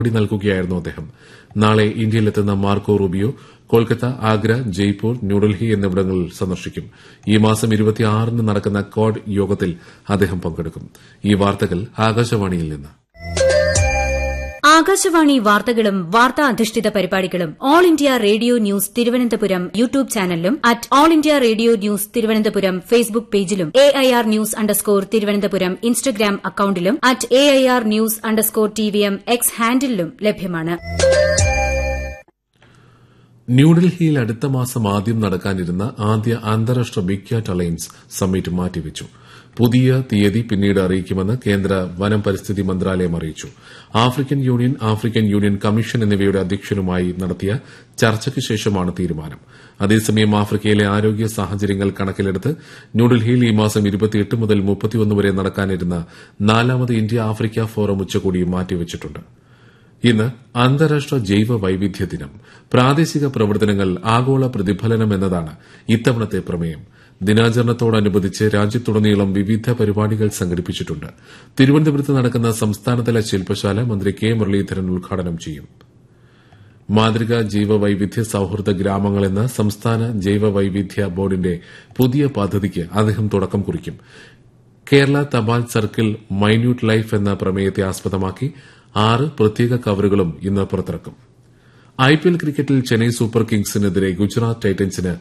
മറുപടി നൽകുകയായിരുന്നു അദ്ദേഹം നാളെ ഇന്ത്യയിലെത്തുന്ന മാർക്കോ റൂബിയോ കൊൽക്കത്ത ആഗ്ര ജയ്പൂർ ന്യൂഡൽഹി എന്നിവിടങ്ങളിൽ സന്ദർശിക്കും ഈ മാസം ഇരുപത്തിയാറിന് നടക്കുന്ന ക്വാഡ് യോഗത്തിൽ അദ്ദേഹം പങ്കെടുക്കും ഈ വാർത്തകൾ ആകാശവാണിയിൽ നിന്ന് ആകാശവാണി വാർത്തകളും വാർത്താ അധിഷ്ഠിത പരിപാടികളും All India Radio news Thiruvananthapuram YouTube ചാനലിലും at All India Radio news Thiruvananthapuram Facebook പേജിലും A I R news underscore Thiruvananthapuram Instagram അക്കൌണ്ടിലും at A I R news underscore T V M X ഹാൻഡിലും ലഭ്യമാണ് ന്യൂഡൽഹിയിൽ അടുത്ത മാസം ആദ്യം നടക്കാനിരുന്ന ആദ്യ അന്താരാഷ്ട്ര ബിഗ് ക്യാറ്റ് അലയൻസ് സമ്മിറ്റ് മാറ്റിവച്ചു പുതിയ തീയതി പിന്നീട് അറിയിക്കുമെന്ന് കേന്ദ്ര വനം പരിസ്ഥിതി മന്ത്രാലയം അറിയിച്ചു African Union African Union commission എന്നിവയുടെ അധ്യക്ഷനുമായി നടത്തിയ ചർച്ചയ്ക്ക് ശേഷമാണ് തീരുമാനം അതേസമയം ആഫ്രിക്കയിലെ ആരോഗ്യ സാഹചര്യങ്ങൾ കണക്കിലെടുത്ത് ന്യൂഡൽഹിയിൽ ഈ മാസം ഇരുപത്തിയെട്ട് മുതൽ മുപ്പത്തിയൊന്ന് വരെ നടക്കാനിരുന്ന നാലാമത് ഇന്ത്യ ആഫ്രിക്ക ഫോറം ഉച്ചകോടി മാറ്റിവച്ചിട്ടുണ്ട് ഇന്ന് അന്താരാഷ്ട്ര ജൈവ വൈവിധ്യ ദിനം പ്രാദേശിക പ്രവർത്തനങ്ങൾ ആഗോള പ്രതിഫലനം എന്നതാണ് ഇത്തവണത്തെ പ്രമേയം ദിനാചരണത്തോടനുബന്ധിച്ച് രാജ്യത്തുടനീളം വിവിധ പരിപാടികൾ സംഘടിപ്പിച്ചിട്ടുണ്ട് തിരുവനന്തപുരത്ത് നടക്കുന്ന സംസ്ഥാനതല ശില്പശാല മന്ത്രി കെ മുരളീധരൻ ഉദ്ഘാടനം ചെയ്യും മാതൃകാ ജൈവ വൈവിധ്യ സൌഹൃദ ഗ്രാമങ്ങൾ എന്ന സംസ്ഥാന ജൈവ വൈവിധ്യ ബോർഡിന്റെ പുതിയ പദ്ധതിക്ക് അദ്ദേഹം തുടക്കം കുറിക്കും കേരള തപാൽ സർക്കിൾ മൈന്യൂട്ട് ലൈഫ് എന്ന പ്രമേയത്തെ ആസ്പദമാക്കി ആറ് പ്രത്യേക കവറുകളും ഇന്ന് പുറത്തിറക്കും ഐപിഎൽ ക്രിക്കറ്റിൽ ചെന്നൈ സൂപ്പർ കിങ്സിനെതിരെ ഗുജറാത്ത് ടൈറ്റൻസിന്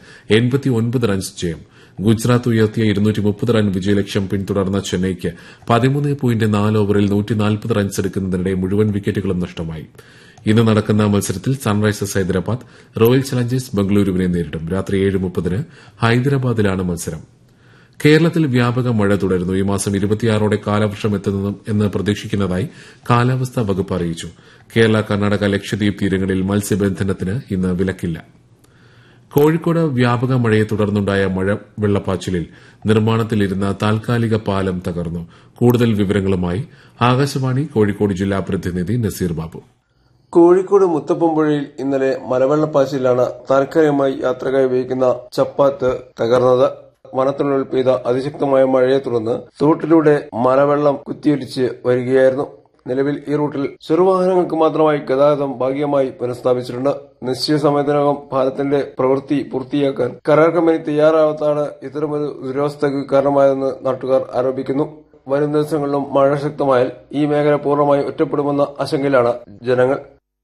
റൺസ് ജയം ഗുജറാത്ത് ഉയർത്തിയ റൺ വിജയലക്ഷ്യം പിന്തുടർന്ന ചെന്നൈയ്ക്ക് പതിമൂന്ന് പോയിന്റ് നാല് ഓവറിൽ റൺസ് എടുക്കുന്നതിനിടെ മുഴുവൻ വിക്കറ്റുകളും നഷ്ടമായി ഇന്ന് നടക്കുന്ന മത്സരത്തിൽ സൺറൈസേഴ്സ് ഹൈദരാബാദ് റോയൽ ചലഞ്ചേഴ്സ് ബംഗളൂരുവിനെ നേരിടും രാത്രി ഏഴ് മുപ്പതിന് ഹൈദരാബാദിലാണ് മത്സരം കേരളത്തിൽ വ്യാപക മഴ തുടരുന്നു ഈ മാസം ഇരുപത്തിയാറോടെ കാലവർഷം എത്തുമെന്ന് പ്രതീക്ഷിക്കുന്നതായി കാലാവസ്ഥാ വകുപ്പ് അറിയിച്ചു കേരള കർണാടക ലക്ഷദ്വീപ് തീരങ്ങളിൽ മത്സ്യബന്ധനത്തിന് ഇന്ന് വിലക്കില്ല കോഴിക്കോട് വ്യാപക മഴയെ തുടർന്നുണ്ടായ മഴ വെള്ളപ്പാച്ചിലിൽ നിർമ്മാണത്തിലിരുന്ന താൽക്കാലിക പാലം തകർന്നു കൂടുതൽ വിവരങ്ങളുമായി ആകാശവാണി കോഴിക്കോട് ജില്ലാ പ്രതിനിധി നസീർ ബാബു കോഴിക്കോട് മുത്തപ്പമ്പുഴയിൽ ഇന്നലെ മലവെള്ളപ്പാച്ചിലാണ് താൽക്കാലികമായി യാത്രക്കായി ഉപയോഗിക്കുന്ന ചപ്പാത്ത് തകർന്നത് വനത്തിനുള്ളിൽ പെയ്ത അതിശക്തമായ മഴയെ തുടർന്ന് തോട്ടിലൂടെ മലവെള്ളം കുത്തിയൊലിച്ച് വരികയായിരുന്നു നിലവിൽ ഈ റൂട്ടിൽ ചെറുവാഹനങ്ങൾക്ക് മാത്രമായി ഗതാഗതം ഭാഗികമായി പുനഃസ്ഥാപിച്ചിട്ടുണ്ട് നിശ്ചയ സമയത്തിനകം പാലത്തിന്റെ പ്രവൃത്തി പൂർത്തിയാക്കാൻ കരാർ കമ്പനി തയ്യാറാവാത്താണ് ഇത്തരമൊരു ദുരവസ്ഥയ്ക്ക് കാരണമായതെന്ന് നാട്ടുകാർ ആരോപിക്കുന്നു വരും ദിവസങ്ങളിലും മഴ ശക്തമായാൽ ഈ മേഖല പൂർണ്ണമായി ഒറ്റപ്പെടുമെന്ന ആശങ്കയിലാണ് ജനങ്ങൾ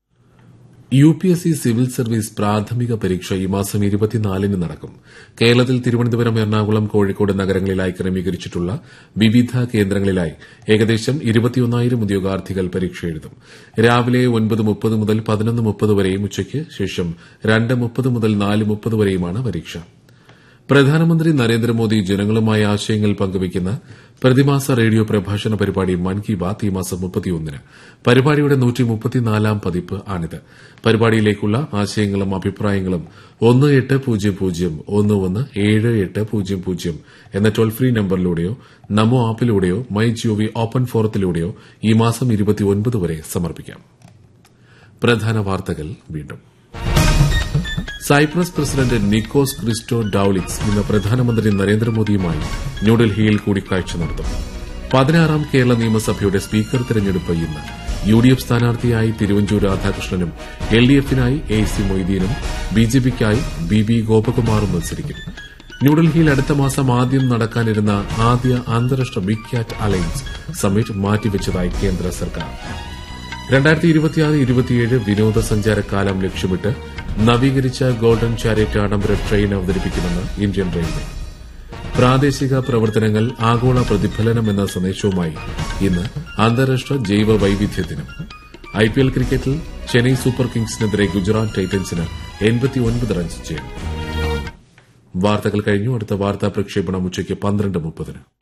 U P S C civil service പ്രാഥമിക പരീക്ഷ ഈ മാസം ഇരുപത്തിനാലിന് നടക്കും കേരളത്തിൽ തിരുവനന്തപുരം എറണാകുളം കോഴിക്കോട് നഗരങ്ങളിലായി ക്രമീകരിച്ചിട്ടുള്ള വിവിധ കേന്ദ്രങ്ങളിലായി ഏകദേശം ഇരുപത്തിയൊന്നായിരം ഉദ്യോഗാർത്ഥികൾ പരീക്ഷ എഴുതും രാവിലെ ഒൻപത് മുപ്പത് മുതൽ പതിനൊന്ന് മുപ്പത് വരെയും ഉച്ചയ്ക്ക് ശേഷം രണ്ട് മുപ്പത് മുതൽ നാല് മുപ്പത് വരെയുമാണ് പരീക്ഷ പ്രധാനമന്ത്രി നരേന്ദ്രമോദി ജനങ്ങളുമായി ആശയങ്ങൾ പങ്കുവയ്ക്കുന്ന പ്രതിമാസ റേഡിയോ പ്രഭാഷണ പരിപാടി മൻ കി ബാത് ഈ മാസം മുപ്പത്തിയൊന്നിന് പരിപാടിയുടെ നൂറ്റിമുപ്പത്തിനാലാം പതിപ്പ് ആണിത് പരിപാടിയിലേക്കുള്ള ആശയങ്ങളും അഭിപ്രായങ്ങളും ഒന്ന് എട്ട് പൂജ്യം പൂജ്യം ഒന്ന് ഒന്ന് ഏഴ് എട്ട് പൂജ്യം പൂജ്യം എന്ന ടോൾ ഫ്രീ നമ്പറിലൂടെയോ നമോ ആപ്പിലൂടെയോ മൈ ജിഒവി ഓപ്പൺ ഫോറത്തിലൂടെയോ ഈ മാസം ഇരുപത്തിയൊൻപത് വരെ സമർപ്പിക്കാം പ്രധാന വാർത്തകൾ വീണ്ടും Cyprus president Nikos Christodoulides ഇന്ന് പ്രധാനമന്ത്രി നരേന്ദ്രമോദിയുമായി ന്യൂഡൽഹിയിൽ കൂടിക്കാഴ്ച നടത്തും പതിനാറാം കേരള നിയമസഭയുടെ സ്പീക്കർ തെരഞ്ഞെടുപ്പ് ഇന്ന് യു ഡി എഫ് സ്ഥാനാർത്ഥിയായി തിരുവഞ്ചൂർ രാധാകൃഷ്ണനും എൽ ഡി എഫിനായി എ സി മൊയ്തീനും ബി ജെ പിക്കായി ബി ബി ഗോപകുമാറും മത്സരിക്കും ന്യൂഡൽഹിയിൽ അടുത്ത മാസം ആദ്യം നടക്കാനിരുന്ന ആദ്യ അന്താരാഷ്ട്ര ബിഗ് ക്യാറ്റ് അലയൻസ് സമ്മിറ്റ് മാറ്റിവച്ചതായി കേന്ദ്ര സർക്കാർ രണ്ടായിരത്തി ഇരുപത്തിയാറ് ഇരുപത്തിയേഴ് വിനോദസഞ്ചാര കാലം ലക്ഷ്യമിട്ട് നവീകരിച്ച ഗോൾഡൻ ചാരിറ്റ് ആഡംബര ട്രെയിൻ അവതരിപ്പിക്കുമെന്ന് ഇന്ത്യൻ റെയിൽവേ പ്രാദേശിക പ്രവർത്തനങ്ങൾ ആഗോള പ്രതിഫലനം എന്ന സന്ദേശവുമായി ഇന്ന് അന്താരാഷ്ട്ര ജൈവ വൈവിധ്യ ദിനം ഐപിഎൽ ക്രിക്കറ്റിൽ ചെന്നൈ സൂപ്പർ കിങ്സിനെതിരെ ഗുജറാത്ത് ടൈറ്റൻസിന് റൺസ് ജയം വാർത്തകൾ കഴിഞ്ഞു അടുത്ത വാർത്താ പ്രക്ഷേപണം ഉച്ചയ്ക്ക് പന്ത്രണ്ട് മുപ്പതിന്